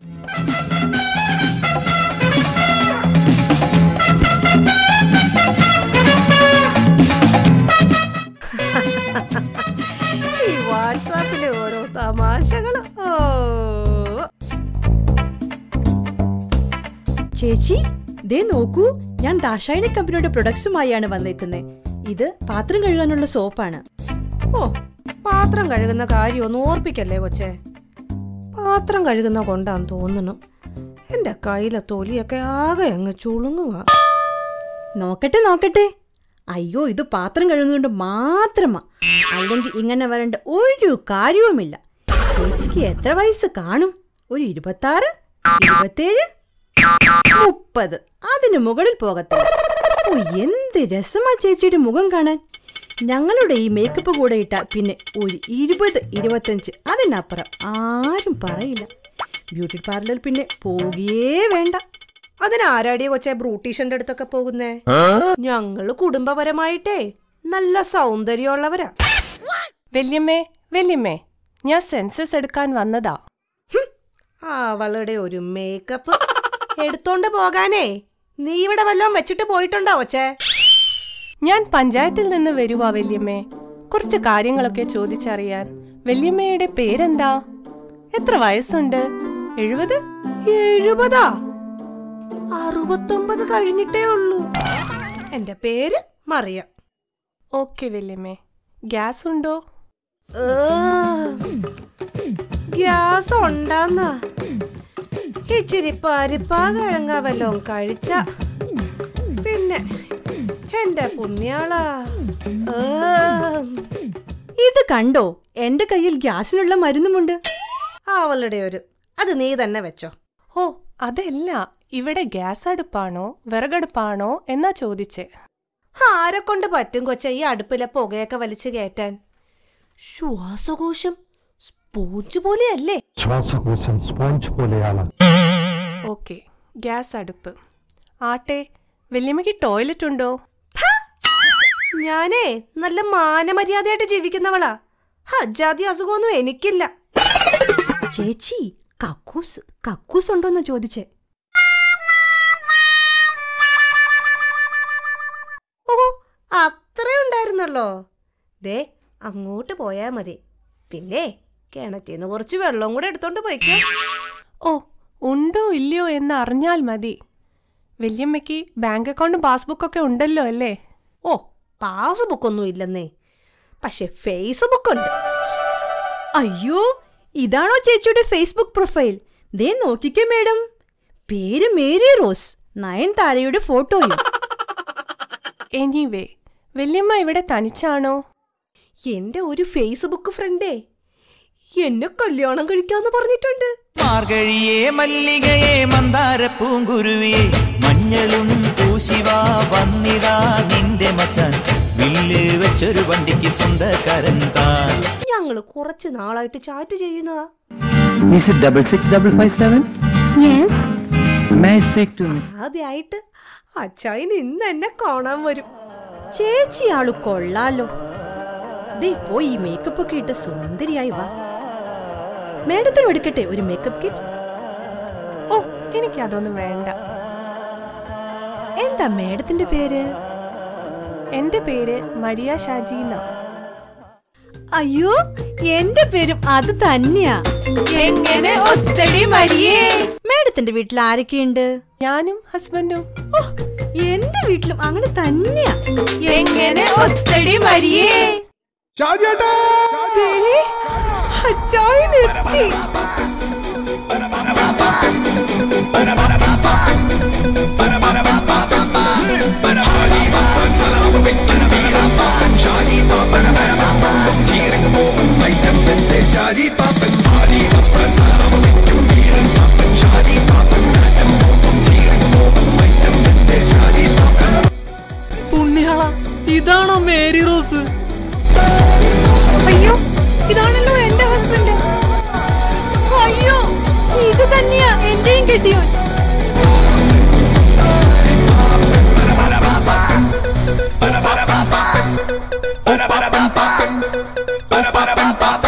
ഈ വാട്സാപ്പിലെ ഓരോ തമാശകള് ഓ ചേച്ചി ദേ നോക്കൂ ഞാൻ ദാശായണി കമ്പനിയുടെ പ്രൊഡക്ട്സുമായാണ് വന്നേക്കുന്നത് ഇത് പാത്രം കഴുകാനുള്ള സോപ്പാണ് ഓ പാത്രം കഴുകുന്ന കാര്യമൊന്നും ഓർപ്പിക്കല്ലേ കൊച്ചേ പാത്രം കഴുകുന്ന കൊണ്ടാന്ന് തോന്നുന്നു എന്റെ കയ്യിലെ തൊലിയൊക്കെ ആകെ അങ്ങ് ചുളുങ്ങുക നോക്കട്ടെ നോക്കട്ടെ അയ്യോ ഇത് പാത്രം കഴുകുന്നതുകൊണ്ട് മാത്രമാ അല്ലെങ്കിൽ ഇങ്ങനെ വരേണ്ട ഒരു കാര്യവുമില്ല ചേച്ചിക്ക് എത്ര വയസ്സ് കാണും ഒരു ഇരുപത്താറ് ഇരുപത്തേഴ് മുപ്പത് അതിന് മുകളിൽ പോകത്തില്ല ഓ എന്ത് രസമാ ചേച്ചിയുടെ മുഖം കാണാൻ ഞങ്ങളുടെ ഈ മേക്കപ്പ് കൂടെ ഇട്ട പിന്നെ ഒരു ഇരുപത് ഇരുപത്തഞ്ച് അതിനപ്പുറം ആരും പറയില്ല ബ്യൂട്ടി പാർലർ പിന്നെ പോകുകയേ വേണ്ട അതിനാരാടിയ കൊച്ചെ ബ്രൂട്ടീഷന്റെ അടുത്തൊക്കെ പോകുന്നേ ഞങ്ങള് കുടുംബപരമായിട്ടേ നല്ല സൗന്ദര്യമുള്ളവരാ വല്യമ്മേ വല്യമ്മേ ഞാൻ സെൻസസ് എടുക്കാൻ വന്നതാ അവളുടെ ഒരു മേക്കപ്പ് എടുത്തോണ്ട് പോകാനേ നീ ഇവിടെ വല്ലതും വെച്ചിട്ട് പോയിട്ടുണ്ടോ കൊച്ചേ ഞാൻ പഞ്ചായത്തിൽ നിന്ന് വരുവാ വല്യമ്മേ കുറച്ച് കാര്യങ്ങളൊക്കെ ചോദിച്ചറിയാൻ വല്യമ്മയുടെ പേരെന്താ എത്ര വയസ്സുണ്ട് എഴുപത് എഴുപതാ അറുപത്തൊമ്പത് കഴിഞ്ഞിട്ടേ ഉള്ളൂ എന്റെ പേര് മറിയ ഓക്കെ വല്യമ്മേ ഗ്യാസ് ഉണ്ടോ ഏ, ഗ്യാസ് ഉണ്ടാന്നാ ഇച്ചിരി പരിപ്പാ കിഴങ്ങ വല്ലോം കഴിച്ച പിന്നെ എന്റെ പുണ്യാളാ ഏ, ഇത് കണ്ടോ എന്റെ കയ്യിൽ ഗ്യാസിനുള്ള മരുന്നുമുണ്ട് അവളുടെ ഒരു അത് നീ തന്നെ വെച്ചോ ഓ അതല്ല ഇവിടെ ഗ്യാസ് അടുപ്പാണോ വിറകടുപ്പാണോ എന്നാ ചോദിച്ചേ ആരെ കൊണ്ട് പറ്റും കൊച്ച ഈ അടുപ്പിലെ പുകയൊക്കെ വലിച്ചു കയറ്റാൻ ശ്വാസകോശം സ്പോഞ്ച് പോലെയല്ലേ ശ്വാസകോശം സ്പോഞ്ച് പോലെയാണ് ഓക്കെ ഗ്യാസ് അടുപ്പ് ആട്ടെ വല്യമ്മയ്ക്ക് ടോയ്ലറ്റ് ഉണ്ടോ ഞാനേ നല്ല മാനമര്യാദയായിട്ട് ജീവിക്കുന്നവളാ ഹജ്ജാതി അസുഖമൊന്നും എനിക്കില്ല ചേച്ചി കക്കൂസ് കക്കൂസ് ഉണ്ടോന്ന് ചോദിച്ചേ ഓ അത്രേ ഉണ്ടായിരുന്നല്ലോ ദേ അങ്ങോട്ട് പോയാ മതി പിന്നെ കിണറ്റിന്ന് കുറച്ച് വെള്ളം കൂടെ എടുത്തോണ്ട് പോയിക്കോ ഓ ഉണ്ടോ ഇല്ലയോ എന്ന് അറിഞ്ഞാൽ മതി വല്യമ്മയ്ക്ക് ബാങ്ക് അക്കൗണ്ടും പാസ്ബുക്കൊക്കെ ഉണ്ടല്ലോ അല്ലേ ഓ പാസ്ബുക്ക് ഒന്നും ഇല്ലെന്നേ പക്ഷെ ഫേസ്ബുക്ക് ഉണ്ട് അയ്യോ ഇതാണോ ചേച്ചിയുടെ ഫേസ്ബുക്ക് പ്രൊഫൈൽ ദേ നോക്കിക്കേ മേഡം പേര് മേരി റോസ് നയൻതാരയുടെ ഫോട്ടോയും എനിവേ വല്യമ്മ ഇവിടെ തനിച്ചാണോ എന്റെ ഒരു ഫേസ്ബുക്ക് ഫ്രണ്ടേ എന്നെ കല്യാണം കഴിക്കാന്ന് പറഞ്ഞിട്ടുണ്ട് മാർഗഴിയേ മല്ലികയെ മന്ദാര പൂങ്കുരുവിയെ മഞ്ഞളും പൂശിവാ വന്നിതാ നിന്റെ മച്ചാൻ വില്ല് വെച്ചൊരു വണ്ടിക്ക് സ്വന്തക്കാരൻ താൻ ഞങ്ങള് കുറച്ച് നാളായിട്ട് ചാറ്റ് ചെയ്യുന്നതാ Is it double six double five seven? Yes. May I speak to Miss? ആദ്യമായിട്ട് അച്ചായൻ ഇന്ന് എന്നെ കാണാൻ വരും ചേച്ചി ആള് കൊള്ളാലോ ദേ പോയി ഈ മേക്കപ്പ് ഒക്കെ ഇട്ട് സുന്ദരിയായി വാ മേഡത്തിനും എടുക്കട്ടെ ഒരു മേക്കപ്പ് കിറ്റ് ഓ എനിക്കതൊന്നും വേണ്ട എന്താ മേഡത്തിന്റെ പേര് എന്റെ പേര് മരിയ ഷാജീന അയ്യോ എന്റെ പേരും അത് തന്നെയാ എങ്ങനെ ഒത്തടി മരിയേ മേഡത്തിന്റെ വീട്ടിൽ ആരൊക്കെയുണ്ട് ഞാനും ഹസ്ബൻഡും ഓ, എന്റെ വീട്ടിലും അങ്ങനെ തന്നെയാ എങ്ങനെ ഒത്തടി മരിയേ ദേ, അച്ചായനെത്തി. പുണ്യാള ഇതാണോ മേരി റോസ് അയ്യോ ഇതാണല്ലോ എന്റെ ഹസ്ബൻഡ് അയ്യോ ഇത് തന്നെയാ എന്റെയും കെട്ടിയോൻ Ba-da-ba-da-ba-ba.